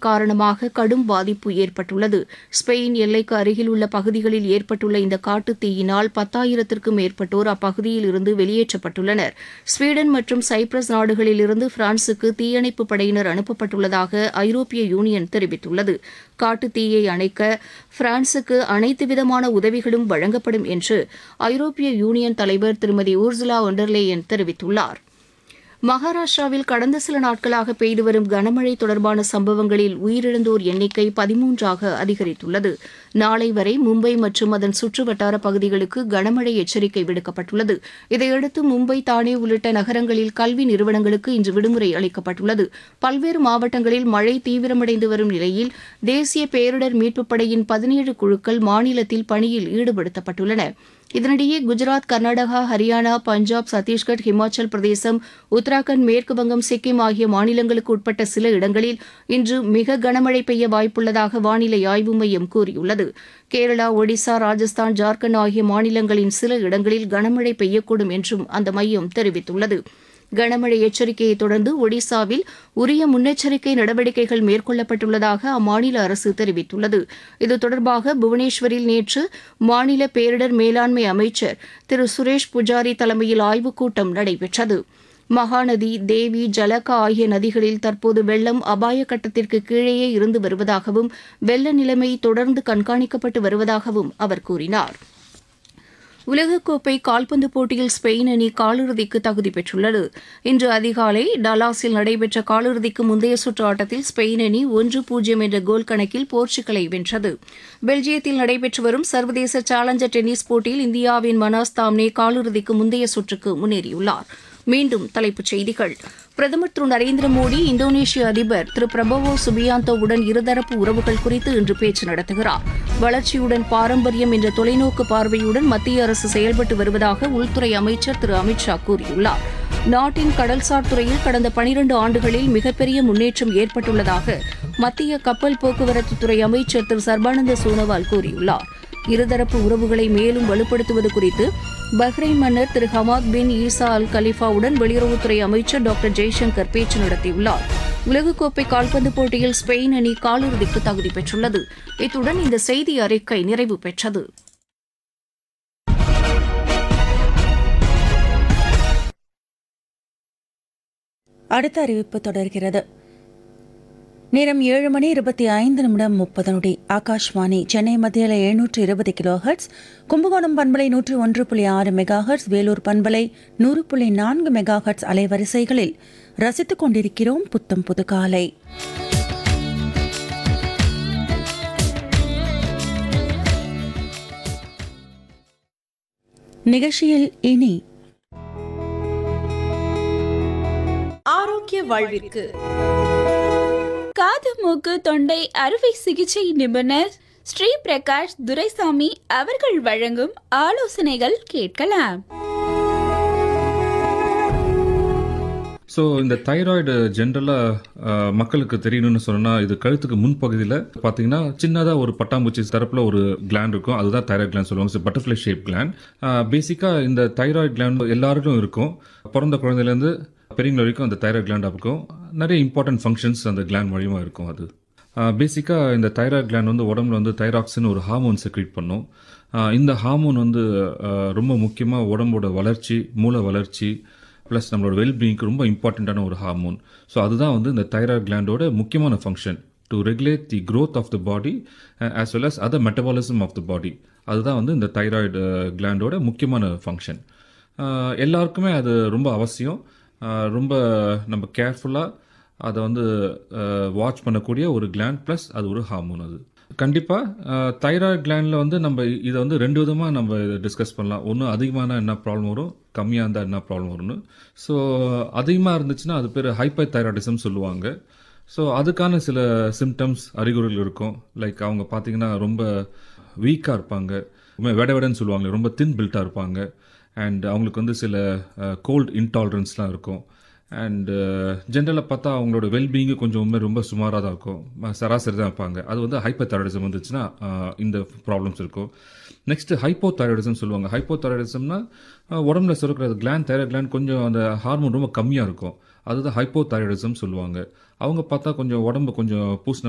காரணமாக கடும் பாதிப்பு ஏற்பட்டுள்ளது ஸ்பெயின் எல்லைக்கு அருகில் உள்ள பகுதிகளில் ஏற்பட்டுள்ள இந்த காட்டுத் தீயினால் பத்தாயிரத்திற்கும் மேற்பட்டோர் அப்பகுதியில் இருந்து வெளியேற்றப்பட்டுள்ளனர் ஸ்வீடன் மற்றும் சைப்ரஸ் நாடுகளில் இருந்து பிரான்சுக்கு தீயணைப்பு படையினர் அனுப்பப்பட்டுள்ளதாக ஐரோப்பிய யூனியன் தெரிவித்துள்ளது காட்டுத் தீயை அணைக்க பிரான்சுக்கு அனைத்து விதமான உதவிகளும் வழங்கப்படும் என்று ஐரோப்பிய யூனியன் தலைவர் திருமதி ஊர்சுலா ஒண்டர்லேயன் தெரிவித்துள்ளார் மகாராஷ்டிராவில் கடந்த சில நாட்களாக பெய்து வரும் கனமழை தொடர்பான சம்பவங்களில் உயிரிழந்தோர் எண்ணிக்கை பதிமூன்றாக அதிகரித்துள்ளது நாளை வரை மும்பை மற்றும் அதன் சுற்றுவட்டார பகுதிகளுக்கு கனமழை எச்சரிக்கை விடுக்கப்பட்டுள்ளது இதையடுத்து மும்பை தானே உள்ளிட்ட நகரங்களில் கல்வி நிறுவனங்களுக்கு இன்று விடுமுறை அளிக்கப்பட்டுள்ளது பல்வேறு மாவட்டங்களில் மழை தீவிரமடைந்து வரும் நிலையில் தேசிய பேரிடர் மீட்புப் படையின் பதினேழு குழுக்கள் மாநிலத்தில் பணியில் ஈடுபடுத்தப்பட்டுள்ளன இதனிடையே குஜராத் கர்நாடகா ஹரியானா பஞ்சாப் சத்தீஸ்கர் ஹிமாச்சல் பிரதேசம் உத்தராகண்ட் மேற்கு வங்கம் சிக்கிம் ஆகிய மாநிலங்களுக்கு உட்பட்ட சில இடங்களில் இன்று மிக கனமழை பெய்ய வாய்ப்புள்ளதாக வானிலை ஆய்வு மையம் கூறியுள்ளது கேரளா ஒடிசா ராஜஸ்தான் ஜார்க்கண்ட் ஆகிய மாநிலங்களின் சில இடங்களில் கனமழை பெய்யக்கூடும் என்றும் அந்த மையம் தெரிவித்துள்ளது கனமழை எச்சரிக்கையை தொடர்ந்து ஒடிசாவில் உரிய முன்னெச்சரிக்கை நடவடிக்கைகள் மேற்கொள்ளப்பட்டுள்ளதாக அம்மாநில அரசு தெரிவித்துள்ளது இது தொடர்பாக புவனேஸ்வரில் நேற்று மாநில பேரிடர் மேலாண்மை அமைச்சர் திரு சுரேஷ் புஜாரி தலைமையில் ஆய்வுக் கூட்டம் நடைபெற்றது மகாநதி தேவி ஜலகா ஆகிய நதிகளில் தற்போது வெள்ளம் அபாய கட்டத்திற்கு கீழேயே இருந்து வருவதாகவும் வெள்ள நிலைமை தொடர்ந்து கண்காணிக்கப்பட்டு வருவதாகவும் அவர் கூறினார் உலகக்கோப்பை கால்பந்து போட்டியில் ஸ்பெயின் அணி காலிறுதிக்கு தகுதி பெற்றுள்ளது இன்று அதிகாலை டலாஸில் நடைபெற்ற காலிறுதிக்கு முந்தைய சுற்று ஆட்டத்தில் ஸ்பெயின் அணி ஒன்று பூஜ்ஜியம் என்ற கோல் கணக்கில் போர்ச்சுகலை வென்றது பெல்ஜியத்தில் நடைபெற்று வரும் சர்வதேச சேலஞ்சர் டென்னிஸ் போட்டியில் இந்தியாவின் மனாஸ் தாம்னே காலிறுதிக்கு முந்தைய சுற்றுக்கு முன்னேறியுள்ளார் மீண்டும் தலைப்புச் செய்திகள் பிரதமர் திரு நரேந்திர மோடி இந்தோனேஷிய அதிபர் திரு பிரபவோ சுபியாந்தோவுடன் இருதரப்பு உறவுகள் குறித்து இன்று பேச்சு நடத்துகிறார் வளர்ச்சியுடன் பாரம்பரியம் என்ற தொலைநோக்கு பார்வையுடன் மத்திய அரசு செயல்பட்டு வருவதாக உள்துறை அமைச்சர் திரு அமித்ஷா கூறியுள்ளார் நாட்டின் கடல்சார் துறையில் கடந்த பனிரண்டு ஆண்டுகளில் மிகப்பெரிய முன்னேற்றம் ஏற்பட்டுள்ளதாக மத்திய கப்பல் போக்குவரத்து துறை அமைச்சர் திரு சர்பானந்த சோனோவால் கூறியுள்ளார் இருதரப்பு உறவுகளை மேலும் வலுப்படுத்துவது குறித்து பஹ்ரைன் மன்னர் திரு ஹமாத் பின் ஈசா அல் கலிஃபாவுடன் வெளியுறவுத்துறை அமைச்சர் டாக்டர் ஜெய்சங்கர் பேச்சு நடத்தியுள்ளார் உலகக்கோப்பை கால்பந்து போட்டியில் ஸ்பெயின் அணி காலிறுதிக்கு தகுதி பெற்றுள்ளது இத்துடன் இந்த செய்தி அறிக்கை நிறைவு பெற்றது அடுத்த அறிவிப்பு தொடர்கிறது நேரம் ஏழு மணி இருபத்தி ஐந்து நிமிடம் முப்பது நொடி ஆகாஷ்வாணி சென்னை மத்தியில் எழுநூற்று இருபது கிலோ ஹெர்ட்ஸ் கும்பகோணம் பண்பலை நூற்று ஒன்று புள்ளி ஆறு மெகா ஹெர்ட்ஸ் வேலூர் பண்பலை நூறு புள்ளி நான்கு மெகா ஹெர்ட்ஸ் அலைவரிசைகளில் ரசித்துக் கொண்டிருக்கிறோம் புத்தம் புது காலை நிகழ்ச்சியில் இனி ஆரோக்கிய வாழ்விற்கு காது மூக்கு தொண்டை அறுவை சிகிச்சை நிபுணர் ஸ்ரீ பிரகாஷ் துரைசாமி அவர்கள் வழங்கும் ஆலோசனைகள் கேட்கலாம் ஸோ இந்த தைராய்டு ஜென்ரலாக மக்களுக்கு தெரியணும்னு சொன்னால் இது கழுத்துக்கு முன்பகுதியில் பார்த்தீங்கன்னா சின்னதாக ஒரு பட்டாம்பூச்சி தரப்பில் ஒரு கிளாண்ட் இருக்கும் அதுதான் தைராய்டு கிளாண்ட் சொல்லுவாங்க பட்டர்ஃப்ளை ஷேப் கிளாண்ட் பேசிக்காக இந்த தைராய்டு கிளாண்ட் எல்லாருக்கும் இருக்கும் பிறந்த குழந்தையிலேருந்து பெரியவங்க வரைக்கும் அந்த தைராய்டு கிளாண்ட் இருக்கும் நிறைய இம்பார்ட்டன்ட் ஃபங்க்ஷன்ஸ் அந்த கிளாண்ட் மூலியமாக இருக்கும் அது பேசிக்காக இந்த தைராய்டு கிளாண்ட் வந்து உடம்புல வந்து தைராக்சின் ஒரு ஹார்மோன் செக்ரேட் பண்ணும் ஆஹ் இந்த ஹார்மோன் வந்து ஆஹ் ரொம்ப முக்கியமாக உடம்போட வளர்ச்சி மூளை வளர்ச்சி ப்ளஸ் நம்மளோட வெல்பீயிங்க்கு ரொம்ப இம்பார்ட்டண்ட்டான ஒரு ஹார்மோன் ஸோ அதுதான் வந்து இந்த தைராய்டு கிளாண்டோட முக்கியமான function to regulate the growth of the body as well as other metabolism of the body அதுதான் வந்து இந்த தைராய்டு கிளாண்டோட முக்கியமான ஃபங்க்ஷன் எல்லாருக்குமே அது ரொம்ப அவசியம் ஆஹ் ரொம்ப நம்ம கேர்ஃபுல்லாக அதை வந்து வாட்ச் பண்ணக்கூடிய ஒரு கிளாண்ட் ப்ளஸ் அது ஒரு ஹார்மோன் அது கண்டிப்பாக தைராய்டு கிளாண்டில் வந்து நம்ம இதை வந்து ரெண்டு விதமாக நம்ம இதை டிஸ்கஸ் பண்ணலாம் ஒன்று அதிகமான என்ன ப்ராப்ளம் வரும் கம்மியாக இருந்தால் என்ன ப்ராப்ளம் வரும்னு ஸோ அதிகமாக இருந்துச்சுன்னா அது பேர் ஹைப்பர் தைராய்டிசம் சொல்லுவாங்க ஸோ அதுக்கான சில சிம்டம்ஸ் அறிகுறிகள் இருக்கும் லைக் அவங்க பார்த்தீங்கன்னா ரொம்ப வீக்காக இருப்பாங்க ரொம்ப வெட வெடன்னு சொல்லுவாங்க ரொம்ப தின் பில்ட்டாக இருப்பாங்க அண்ட் அவங்களுக்கு வந்து சில கோல்ட் இன்டாலரன்ஸ்லாம் இருக்கும் அண்டு ஜென்ரலாக பார்த்தா அவங்களோட வெல்பீயிங்கு கொஞ்சம் ரொம்ப சுமாராக தான் இருக்கும் ம- சராசரி தான் இருப்பாங்க அது வந்து ஹைப்பர் தைராய்டிசம் வந்துச்சுன்னா ஆஹ், இந்த ப்ராப்ளம்ஸ் இருக்கும் நெக்ஸ்ட் ஹைப்போ தைராய்டிசம் சொல்லுவாங்க ஹைப்போ தைராய்டிசம்னா உடம்புல சுரக்கிற கிளாண்ட் தைராய்டு கிளாண்ட் கொஞ்சம் அந்த ஹார்மோன் ரொம்ப கம்மியாக இருக்கும் அதுதான் ஹைப்போ தைராய்டிசம் சொல்லுவாங்க அவங்க பார்த்தா கொஞ்சம் உடம்பு கொஞ்சம் பூசின